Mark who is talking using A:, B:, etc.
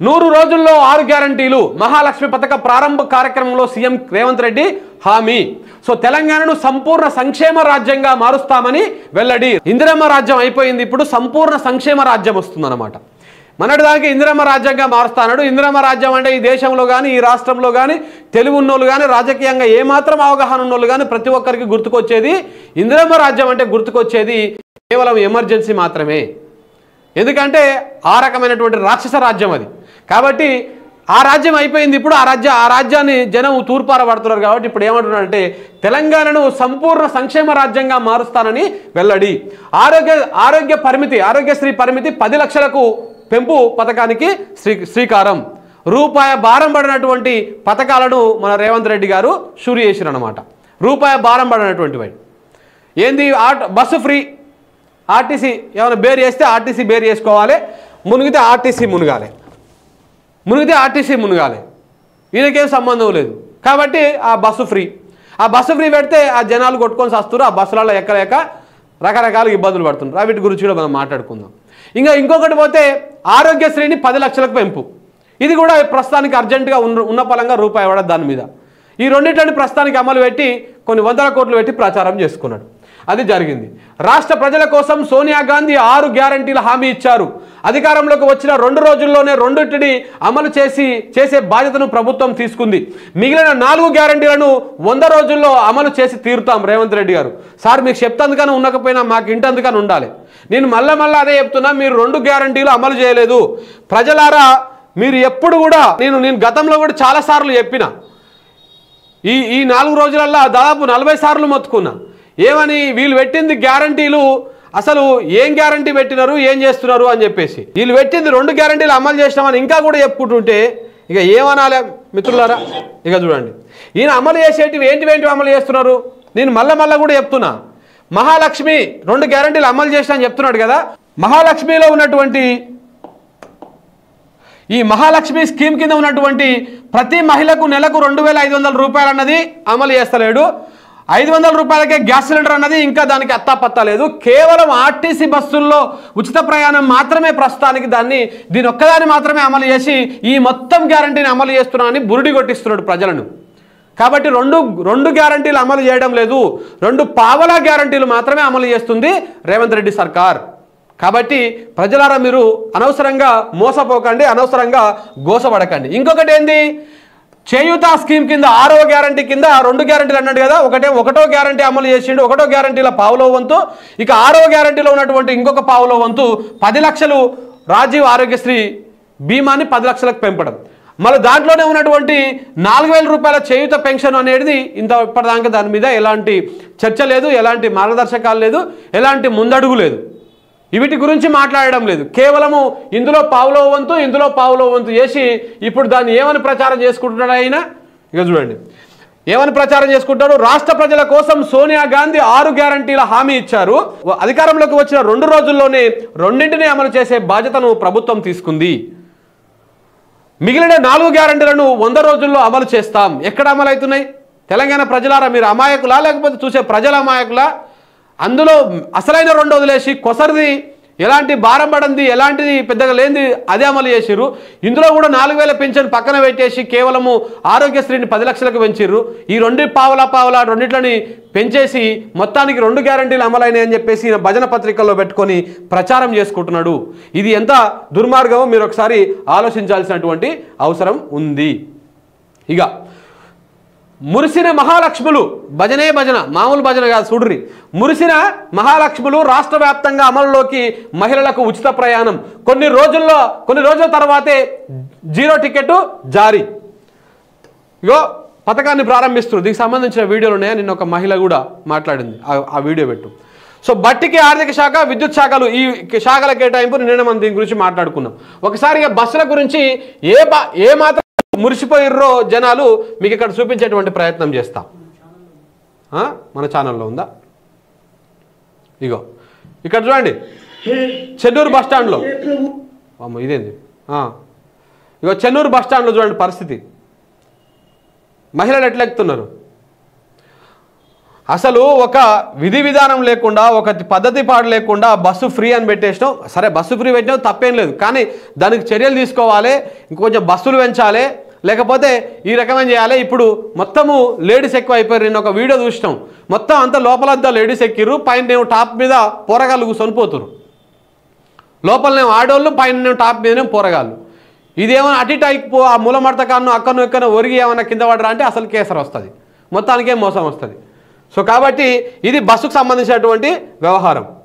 A: నూరు రోజుల్లో ఆరు గ్యారంటీలు మహాలక్ష్మి పథక ప్రారంభ కార్యక్రమంలో సీఎం రేవంత్ రెడ్డి హామీ సో తెలంగాణను సంపూర్ణ సంక్షేమ రాజ్యంగా మారుస్తామని వెల్లడి ఇందిరమ్మ రాజ్యం అయిపోయింది ఇప్పుడు సంపూర్ణ సంక్షేమ రాజ్యం వస్తుందన్నమాట మొన్నటిదానికి ఇందిరమ్మ రాజ్యంగా మారుస్తాడు ఇందిరమ్మ రాజ్యం అంటే ఈ దేశంలో కానీ ఈ రాష్ట్రంలో కానీ తెలివి ఉన్నోళ్ళు కానీ రాజకీయంగా ఏమాత్రం అవగాహన ఉన్నోళ్ళు కానీ ప్రతి ఒక్కరికి గుర్తుకొచ్చేది ఇందిరమ్మ రాజ్యం అంటే గుర్తుకొచ్చేది కేవలం ఎమర్జెన్సీ మాత్రమే ఎందుకంటే ఆ రకమైనటువంటి రాక్షస రాజ్యం అది కాబట్టి ఆ రాజ్యం అయిపోయింది ఇప్పుడు ఆ రాజ్య ఆ రాజ్యాన్ని జనం తూర్పార పడుతున్నారు కాబట్టి ఇప్పుడు ఏమంటున్నారంటే తెలంగాణను సంపూర్ణ సంక్షేమ రాజ్యంగా మారుస్తానని వెల్లడి ఆరోగ్య ఆరోగ్య పరిమితి ఆరోగ్యశ్రీ పరిమితి పది లక్షలకు పెంపు పథకానికి శ్రీ శ్రీకారం రూపాయి భారం పడినటువంటి పథకాలను మన రేవంత్ రెడ్డి గారు షూరు చేసిరు అనమాట రూపాయి భారం పడినటువంటివి ఏంది ఆటో బస్సు ఫ్రీ ఆర్టీసీ ఏమైనా బేర్ చేస్తే ఆర్టీసీ బేర్ చేసుకోవాలి మునిగితే ఆర్టీసీ మునగాలి మునిగితే ఆర్టీసీ మునగాలి ఈయనకేం సంబంధం లేదు కాబట్టి ఆ బస్సు ఫ్రీ ఆ బస్సు ఫ్రీ పెడితే ఆ జనాలు కొట్టుకొని వస్తారు ఆ బస్సులలో ఎక్కలేక రకరకాల ఇబ్బందులు పడుతున్నారు వీటి గురించి కూడా మనం మాట్లాడుకుందాం ఇంకా ఇంకొకటి పోతే ఆరోగ్యశ్రీని పది లక్షలకు పెంపు ఇది కూడా ప్రస్తుతానికి అర్జెంటుగా ఉన్న ఉన్న పలంగా రూపాయి పడదు దాని మీద ఈ రెండింటిని ప్రస్తుతానికి అమలు పెట్టి కొన్ని వందల కోట్లు పెట్టి ప్రచారం చేసుకున్నాడు అది జరిగింది రాష్ట్ర ప్రజల కోసం సోనియా గాంధీ ఆరు గ్యారంటీల హామీ ఇచ్చారు అధికారంలోకి వచ్చిన రెండు రోజుల్లోనే రెండింటిని అమలు చేసి చేసే బాధ్యతను ప్రభుత్వం తీసుకుంది మిగిలిన నాలుగు గ్యారంటీలను వంద రోజుల్లో అమలు చేసి తీరుతాం రేవంత్ రెడ్డి గారు సార్ మీకు చెప్తందుకని ఉండకపోయినా మాకు ఇంటందుకని ఉండాలి నేను మళ్ళా మళ్ళీ అదే చెప్తున్నా మీరు రెండు గ్యారంటీలు అమలు చేయలేదు ప్రజలారా మీరు ఎప్పుడు కూడా నేను నేను గతంలో కూడా చాలాసార్లు చెప్పిన ఈ ఈ నాలుగు రోజులల్లో దాదాపు నలభై సార్లు మొత్తుకున్నా ఏమని వీళ్ళు పెట్టింది గ్యారంటీలు అసలు ఏం గ్యారంటీ పెట్టినారు ఏం చేస్తున్నారు అని చెప్పేసి వీళ్ళు పెట్టింది రెండు గ్యారంటీలు అమలు చేసినామని ఇంకా కూడా చెప్పుకుంటుంటే ఇక ఏమనాలే మిత్రులారా ఇక చూడండి ఈయన అమలు చేసేటివి ఏంటివి ఏంటివి అమలు చేస్తున్నారు నేను మళ్ళా మళ్ళా కూడా చెప్తున్నా మహాలక్ష్మి రెండు గ్యారంటీలు అమలు చేసినా అని చెప్తున్నాడు కదా మహాలక్ష్మిలో ఉన్నటువంటి ఈ మహాలక్ష్మి స్కీమ్ కింద ఉన్నటువంటి ప్రతి మహిళకు నెలకు రెండు వేల ఐదు వందల రూపాయలు అన్నది అమలు చేస్తలేడు ఐదు వందల రూపాయలకే గ్యాస్ సిలిండర్ అన్నది ఇంకా దానికి అత్తాపత్తా లేదు కేవలం ఆర్టీసీ బస్సుల్లో ఉచిత ప్రయాణం మాత్రమే ప్రస్తుతానికి దాన్ని దీని ఒక్కదాన్ని మాత్రమే అమలు చేసి ఈ మొత్తం గ్యారంటీని అమలు చేస్తున్నా అని బురుడి కొట్టిస్తున్నాడు ప్రజలను కాబట్టి రెండు రెండు గ్యారంటీలు అమలు చేయడం లేదు రెండు పావలా గ్యారంటీలు మాత్రమే అమలు చేస్తుంది రేవంత్ రెడ్డి సర్కార్ కాబట్టి ప్రజలారా మీరు అనవసరంగా మోసపోకండి అనవసరంగా గోసపడకండి ఇంకొకటి ఏంది చేయూత స్కీమ్ కింద ఆరో గ్యారంటీ కింద రెండు గ్యారంటీలు అన్నాడు కదా ఒకటే ఒకటో గ్యారంటీ అమలు చేసిండు ఒకటో గ్యారంటీల పావులో వంతు ఇక ఆరో గ్యారంటీలో ఉన్నటువంటి ఇంకొక పావులో వంతు పది లక్షలు రాజీవ్ ఆరోగ్యశ్రీ బీమాని పది లక్షలకు పెంపడం మళ్ళీ దాంట్లోనే ఉన్నటువంటి నాలుగు వేల రూపాయల చేయుత పెన్షన్ అనేది ఇంత ఇప్పటిదాకా దాని మీద ఎలాంటి చర్చ లేదు ఎలాంటి మార్గదర్శకాలు లేదు ఎలాంటి ముందడుగు లేదు వీటి గురించి మాట్లాడడం లేదు కేవలము ఇందులో పావులో వంతు ఇందులో పావులో వంతు చేసి ఇప్పుడు దాన్ని ఏమని ప్రచారం చేసుకుంటున్నాడు ఆయన ఇక చూడండి ఏమని ప్రచారం చేసుకుంటాడు రాష్ట్ర ప్రజల కోసం సోనియా గాంధీ ఆరు గ్యారంటీల హామీ ఇచ్చారు అధికారంలోకి వచ్చిన రెండు రోజుల్లోనే రెండింటినీ అమలు చేసే బాధ్యతను ప్రభుత్వం తీసుకుంది మిగిలిన నాలుగు గ్యారంటీలను వంద రోజుల్లో అమలు చేస్తాం ఎక్కడ అమలు అవుతున్నాయి తెలంగాణ ప్రజలారా మీరు అమాయకులా లేకపోతే చూసే ప్రజల అమాయకులా అందులో అసలైన రెండు వదిలేసి కొసరిది ఎలాంటి భారం పడింది ఎలాంటిది పెద్దగా లేనిది అదే అమలు చేసిర్రు ఇందులో కూడా నాలుగు వేల పింఛన్ పక్కన పెట్టేసి కేవలము ఆరోగ్యశ్రీని పది లక్షలకు పెంచిర్రు ఈ రెండు పావలా పావలా రెండిట్లని పెంచేసి మొత్తానికి రెండు గ్యారంటీలు అమలైనాయి అని చెప్పేసి ఈయన భజన పత్రికల్లో పెట్టుకొని ప్రచారం చేసుకుంటున్నాడు ఇది ఎంత దుర్మార్గమో మీరు ఒకసారి ఆలోచించాల్సినటువంటి అవసరం ఉంది ఇక మురిసిన మహాలక్ష్ములు భజనే భజన మామూలు భజన కాదు చూడ్రి మురిసిన మహాలక్ష్ములు రాష్ట్ర వ్యాప్తంగా అమలులోకి మహిళలకు ఉచిత ప్రయాణం కొన్ని రోజుల్లో కొన్ని రోజుల తర్వాతే జీరో టికెట్ జారీ ఇగో పథకాన్ని ప్రారంభిస్తున్నారు దీనికి సంబంధించిన వీడియోలు ఉన్నాయా నిన్న ఒక మహిళ కూడా మాట్లాడింది ఆ- ఆ వీడియో పెట్టు సో బట్టికి ఆర్థిక శాఖ విద్యుత్ శాఖలు ఈ శాఖల కేటాయింపు నిన్న మనం దీని గురించి మాట్లాడుకున్నాం ఒకసారి ఇక బస్సుల గురించి ఏ బా ఏ మాత్రం మురిసిపోయిర్రో జనాలు మీకు ఇక్కడ చూపించేటువంటి ప్రయత్నం చేస్తాం ఆ? మన ఛానల్లో ఉందా ఇగో ఇక్కడ చూడండి చెన్నూరు బస్ స్టాండ్లో అమ్మ ఇదేంది ఆ. ఇగో చెన్నూరు బస్ స్టాండ్లో చూడండి పరిస్థితి మహిళలు ఎట్లా ఎక్కుతున్నారు అసలు ఒక విధి విధానం లేకుండా ఒక పద్ధతి పాడు లేకుండా బస్సు ఫ్రీ అని పెట్టేసినాం సరే బస్సు ఫ్రీ పెట్టినాం తప్పేం లేదు కానీ దానికి చర్యలు తీసుకోవాలి ఇంకొంచెం బస్సులు పెంచాలి లేకపోతే ఈ రకమైన చేయాలి ఇప్పుడు మొత్తము లేడీస్ ఎక్కువ అయిపోయారు నేను ఒక వీడియో చూసినాం మొత్తం అంతా లోపలంతా లేడీస్ ఎక్కిర్రు పైన నేను టాప్ మీద పోరగాళ్ళు కూర్చొని పోతురు లోపలనే ఆడోళ్ళు పైన టాప్ మీదనే పోరగాళ్ళు ఇదేమైనా అటు ఇటు అయిపో ఆ మూలమడత కాను అక్కను ఎక్కను ఒరిగి ఏమైనా కింద పడరా అంటే అసలు కేసర్ వస్తుంది మొత్తానికే మోసం వస్తుంది సో కాబట్టి ఇది బస్సుకు సంబంధించినటువంటి వ్యవహారం